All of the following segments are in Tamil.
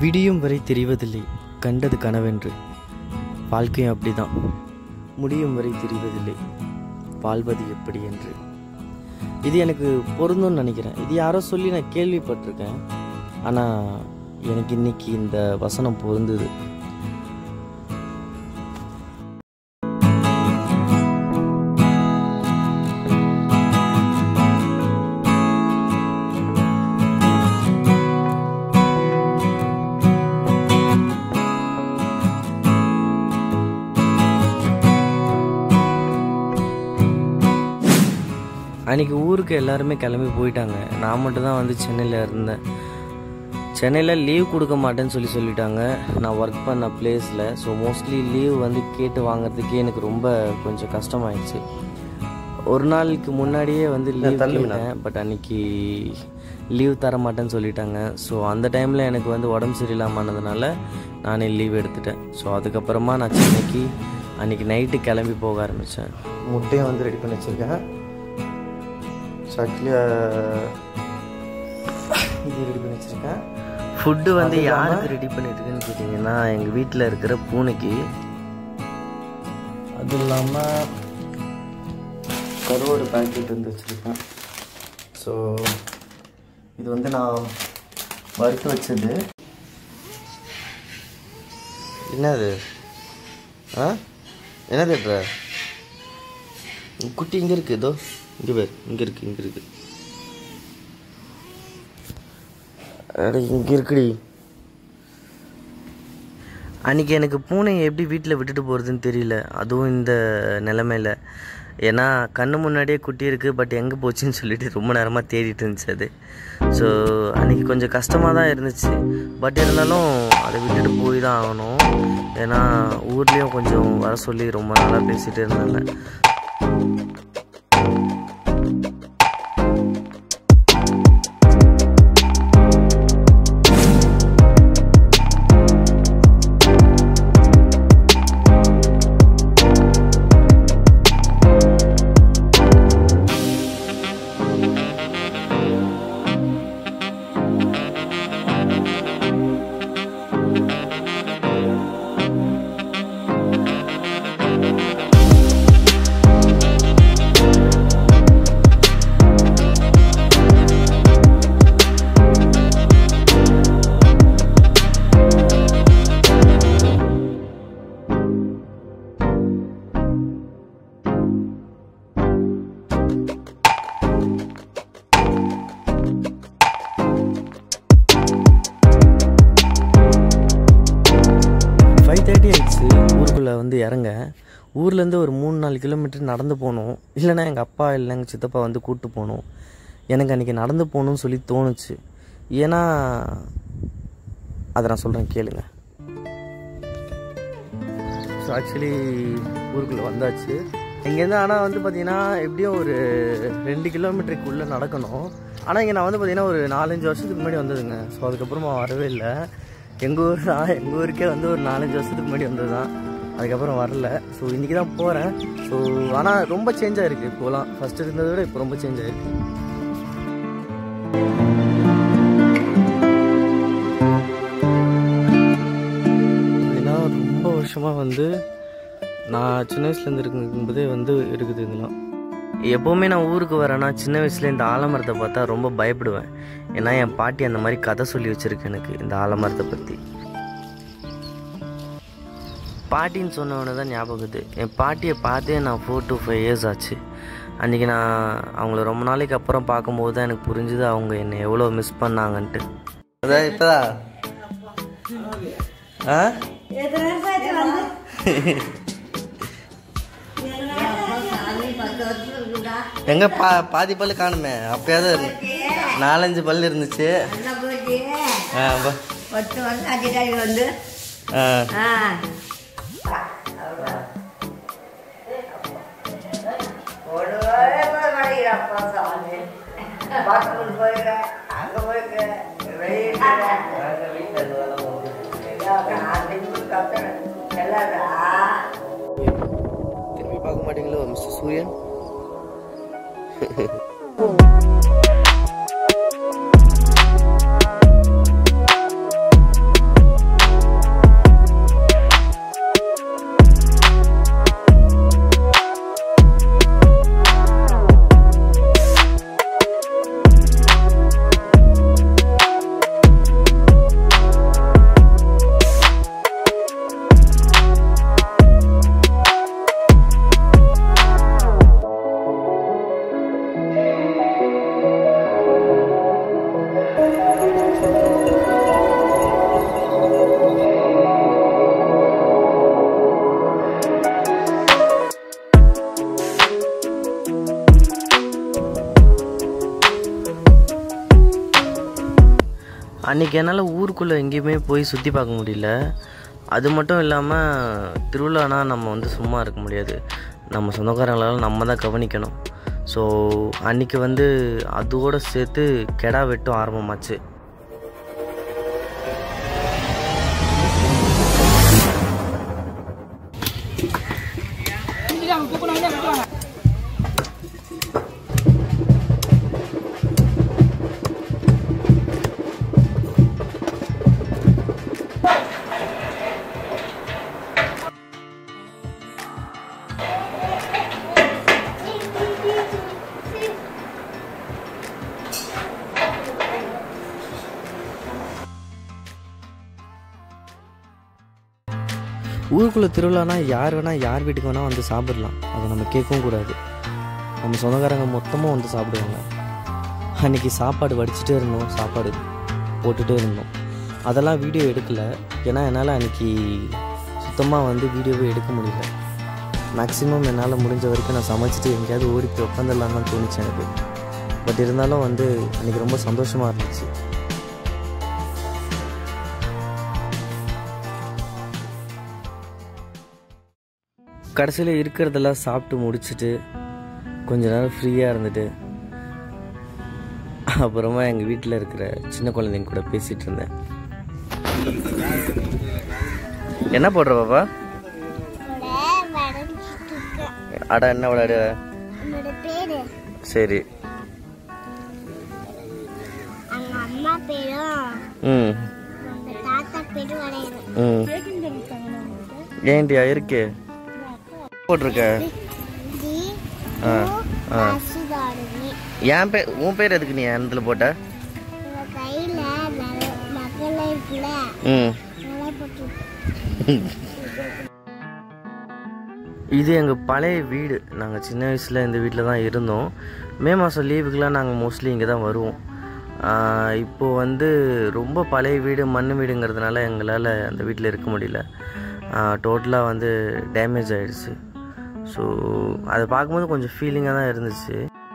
விடியும் வரை தெரிவதில்லை கண்டது கனவென்று வாழ்க்கையும் அப்படிதான் முடியும் வரை தெரிவதில்லை வாழ்வது எப்படி என்று இது எனக்கு பொருந்தும்னு நினைக்கிறேன் இது யாரோ சொல்லி நான் கேள்விப்பட்டிருக்கேன் ஆனால் எனக்கு இன்னைக்கு இந்த வசனம் பொருந்துது அன்றைக்கி ஊருக்கு எல்லாருமே கிளம்பி போயிட்டாங்க நான் மட்டும் தான் வந்து சென்னையில் இருந்தேன் சென்னையில் லீவ் கொடுக்க மாட்டேன்னு சொல்லி சொல்லிட்டாங்க நான் ஒர்க் பண்ண பிளேஸில் ஸோ மோஸ்ட்லி லீவ் வந்து கேட்டு வாங்குறதுக்கே எனக்கு ரொம்ப கொஞ்சம் கஷ்டமாயிடுச்சு ஒரு நாளுக்கு முன்னாடியே வந்து லீவ் கேட்டேன் பட் அன்னைக்கு லீவ் தர மாட்டேன்னு சொல்லிட்டாங்க ஸோ அந்த டைமில் எனக்கு வந்து உடம்பு சரியில்லாமனதுனால நானே லீவ் எடுத்துட்டேன் ஸோ அதுக்கப்புறமா நான் சென்னைக்கு அன்றைக்கி நைட்டு கிளம்பி போக ஆரம்பித்தேன் முட்டையை வந்து ரெடி பண்ணி வச்சுருக்கேன் ஸோ ஆக்சுவலி இது ரெடி பண்ணி வச்சுருக்கேன் ஃபுட்டு வந்து யாருக்கு ரெடி பண்ணியிருக்குன்னு கேட்டிங்கன்னா எங்கள் வீட்டில் இருக்கிற பூனைக்கு அது இல்லாமல் கருவோட பேக்கெட் வந்து வச்சுருக்கேன் ஸோ இது வந்து நான் வறுத்து வச்சது என்னது ஆ என்ன தேடுற குட்டி இங்கே இருக்குது இதோ இங்கே பேர் இங்கே இருக்குது இங்கே இருக்குது அட இங்கே இருக்குடி அன்றைக்கி எனக்கு பூனையை எப்படி வீட்டில் விட்டுட்டு போகிறதுன்னு தெரியல அதுவும் இந்த நிலமையில ஏன்னா கண்ணு முன்னாடியே குட்டி இருக்குது பட் எங்கே போச்சுன்னு சொல்லிட்டு ரொம்ப நேரமாக தேடிட்டு இருந்துச்சு அது ஸோ அன்றைக்கி கொஞ்சம் கஷ்டமாக தான் இருந்துச்சு பட் இருந்தாலும் அதை விட்டுட்டு போய் தான் ஆகணும் ஏன்னா ஊர்லேயும் கொஞ்சம் வர சொல்லி ரொம்ப நாளாக பேசிகிட்டு இருந்தாங்க ஃபைவ் தேர்ட்டி ஆயிடுச்சு ஊருக்குள்ளே வந்து இறங்க ஊர்லேருந்து ஒரு மூணு நாலு கிலோமீட்டர் நடந்து போகணும் இல்லைன்னா எங்கள் அப்பா இல்லை எங்கள் சித்தப்பா வந்து கூப்பிட்டு போகணும் எனக்கு அன்றைக்கி நடந்து போகணும்னு சொல்லி தோணுச்சு ஏன்னா அதை நான் சொல்கிறேன் கேளுங்க ஸோ ஆக்சுவலி ஊருக்குள்ளே வந்தாச்சு இங்கேருந்து ஆனால் வந்து பார்த்தீங்கன்னா எப்படியும் ஒரு ரெண்டு கிலோமீட்டருக்குள்ளே நடக்கணும் ஆனால் இங்கே நான் வந்து பார்த்தீங்கன்னா ஒரு நாலஞ்சு வருஷத்துக்கு முன்னாடி வந்ததுங்க ஸோ அதுக்கப்புறமா வரவே இல்லை எங்கள் ஊர் தான் எங்கள் ஊருக்கே வந்து ஒரு நாலஞ்சு வருஷத்துக்கு முன்னாடி வந்தது தான் அதுக்கப்புறம் வரல ஸோ இன்றைக்கி தான் போகிறேன் ஸோ ஆனால் ரொம்ப சேஞ்ச் ஆகிருக்கு இப்போலாம் ஃபஸ்ட்டு இருந்ததை விட இப்போ ரொம்ப சேஞ்ச் ஆகிருக்கு ஏன்னா ரொம்ப வருஷமாக வந்து நான் சின்ன வயசுலேருந்து இருக்கும்போதே வந்து இருக்குது இதெல்லாம் எப்போவுமே நான் ஊருக்கு வரேன்னா சின்ன வயசுல இந்த ஆலமரத்தை பார்த்தா ரொம்ப பயப்படுவேன் ஏன்னா என் பாட்டி அந்த மாதிரி கதை சொல்லி வச்சிருக்கு எனக்கு இந்த ஆலமரத்தை பற்றி பாட்டின்னு சொன்னவொடனே தான் ஞாபகம் இது என் பாட்டியை பார்த்தே நான் ஃபோர் டு ஃபைவ் இயர்ஸ் ஆச்சு அன்றைக்கி நான் அவங்கள ரொம்ப நாளைக்கு அப்புறம் பார்க்கும்போது தான் எனக்கு புரிஞ்சுது அவங்க என்னை எவ்வளோ மிஸ் பண்ணாங்கன்ட்டு அதான் இப்போதான் ஆ எங்க பா பாதி பல்லு காணுமே அப்பயாவது நாலஞ்சு பல்லு இருந்துச்சு ஆ, பா. பத்து வருஷம் அடிக்கடி வந்து ஆ. ஆ ஒரு வாரம் கூட மாட்டேங்கிறாப்பா சாமி பாத்ரூம் போயிருக்கேன் அங்க போயிருக்கேன் வெளியே திரும்பி பார்க்க மாட்டீங்களோ மிஸ்டர் சூரியன் அன்றைக்கி என்னால் ஊருக்குள்ளே எங்கேயுமே போய் சுற்றி பார்க்க முடியல அது மட்டும் இல்லாமல் திருவிழானா நம்ம வந்து சும்மா இருக்க முடியாது நம்ம சொந்தக்காரங்களால நம்ம தான் கவனிக்கணும் ஸோ அன்றைக்கி வந்து அதோடு சேர்த்து கெடா வெட்டும் ஆரம்பமாச்சு ஊருக்குள்ளே திருவிழானா யார் வேணால் யார் வீட்டுக்கு வேணால் வந்து சாப்பிடலாம் அதை நம்ம கேட்கவும் கூடாது நம்ம சொந்தக்காரங்க மொத்தமாக வந்து சாப்பிடுவாங்க அன்றைக்கி சாப்பாடு வடிச்சிட்டே இருந்தோம் சாப்பாடு போட்டுகிட்டே இருந்தோம் அதெல்லாம் வீடியோ எடுக்கலை ஏன்னா என்னால் அன்றைக்கி சுத்தமாக வந்து வீடியோவே எடுக்க முடியல மேக்ஸிமம் என்னால் முடிஞ்ச வரைக்கும் நான் சமைச்சிட்டு எங்கேயாவது ஓடி போய் உட்காந்துடலான்னு தோணுச்சு எனக்கு பட் இருந்தாலும் வந்து அன்றைக்கி ரொம்ப சந்தோஷமாக இருந்துச்சு கடைசியில் இருக்கிறதெல்லாம் சாப்பிட்டு முடிச்சுட்டு கொஞ்ச நேரம் ஃப்ரீயாக இருந்துட்டு அப்புறமா எங்கள் வீட்டில் இருக்கிற சின்ன குழந்தைங்க கூட பேசிகிட்டு இருந்தேன் என்ன போடுற பாப்பா அடா என்ன விளையாடு என்னோட பேரு சரி அவங்க அம்மா பேரும் ம் உங்க தாத்தா பேரும் வரையணும் ம் ஏன்டியா இருக்கு போட்டிருக்க தி ஆ ஆ சுதாரணி என் பேர் உன் பேர் எதுக்கு நீ அந்தத்தில் போட்ட உங்க கையில நகை- நகலை இருக்குல்ல ம் நகை போட்டு இது எங்கள் பழைய வீடு நாங்கள் சின்ன வயசில் இந்த வீட்டில் தான் இருந்தோம் மே மாதம் லீவுக்கெலாம் நாங்கள் மோஸ்ட்லி இங்கே தான் வருவோம் ஆஹ் இப்போ வந்து ரொம்ப பழைய வீடு மண் வீடுங்கிறதுனால எங்களால் அந்த வீட்டில் இருக்க முடியல டோட்டலாக வந்து டேமேஜ் ஆயிடுச்சு ஸோ அதை பார்க்கும்போது கொஞ்சம் ஃபீலிங்காக தான் இருந்துச்சு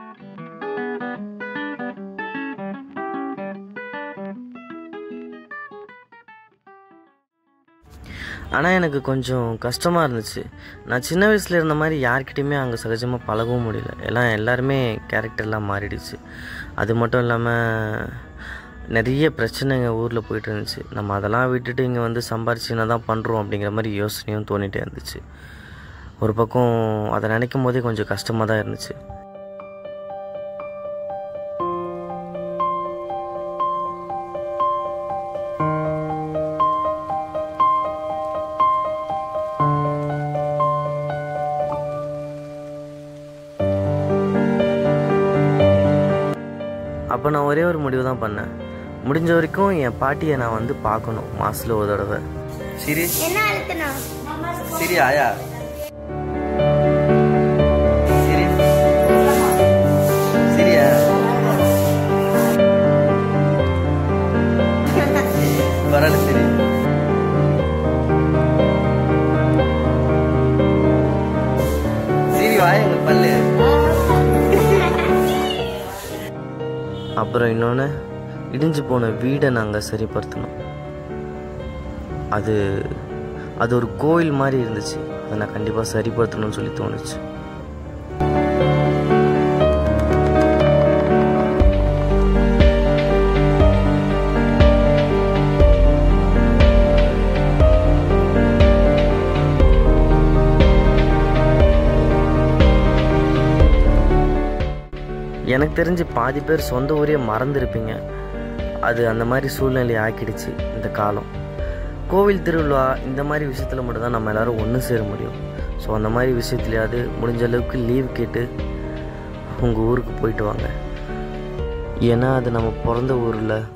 ஆனால் எனக்கு கொஞ்சம் கஷ்டமாக இருந்துச்சு நான் சின்ன வயசில் இருந்த மாதிரி யார்கிட்டையுமே அங்கே சகஜமாக பழகவும் முடியல எல்லாம் எல்லாருமே கேரக்டர்லாம் மாறிடுச்சு அது மட்டும் இல்லாமல் நிறைய பிரச்சனைங்க ஊரில் போயிட்டு இருந்துச்சு நம்ம அதெல்லாம் விட்டுட்டு இங்கே வந்து சம்பாரிச்சு என்ன தான் பண்ணுறோம் அப்படிங்கிற மாதிரி யோசனையும் தோணிகிட்டே இருந்துச்சு ஒரு பக்கம் அதை நினைக்கும் போதே கொஞ்சம் கஷ்டமாக தான் இருந்துச்சு அப்போ நான் ஒரே ஒரு முடிவு தான் பண்ணேன் முடிஞ்ச வரைக்கும் என் பாட்டியை நான் வந்து பார்க்கணும் மாசத்துல ஒரு தடவை சரி என்ன அழுத்தணும் சரி ஆயா சரி சரியா பரவாயில்ல சரி சரி வாய எங்க பல்லு அப்புறம் இன்னொன்று இடிஞ்சு போன வீடை நாங்கள் சரிப்படுத்தணும் அது அது ஒரு கோயில் மாதிரி இருந்துச்சு அதை நான் கண்டிப்பாக சரிப்படுத்தணும்னு சொல்லி தோணுச்சு எனக்கு தெரிஞ்சு பாதி பேர் சொந்த ஊரே மறந்துருப்பீங்க அது அந்த மாதிரி சூழ்நிலையை ஆக்கிடுச்சு இந்த காலம் கோவில் திருவிழா இந்த மாதிரி விஷயத்தில் மட்டும்தான் நம்ம எல்லாரும் ஒன்று சேர முடியும் ஸோ அந்த மாதிரி விஷயத்துலையாவது முடிஞ்ச அளவுக்கு லீவ் கேட்டு உங்கள் ஊருக்கு போயிட்டு வாங்க ஏன்னா அது நம்ம பிறந்த ஊரில்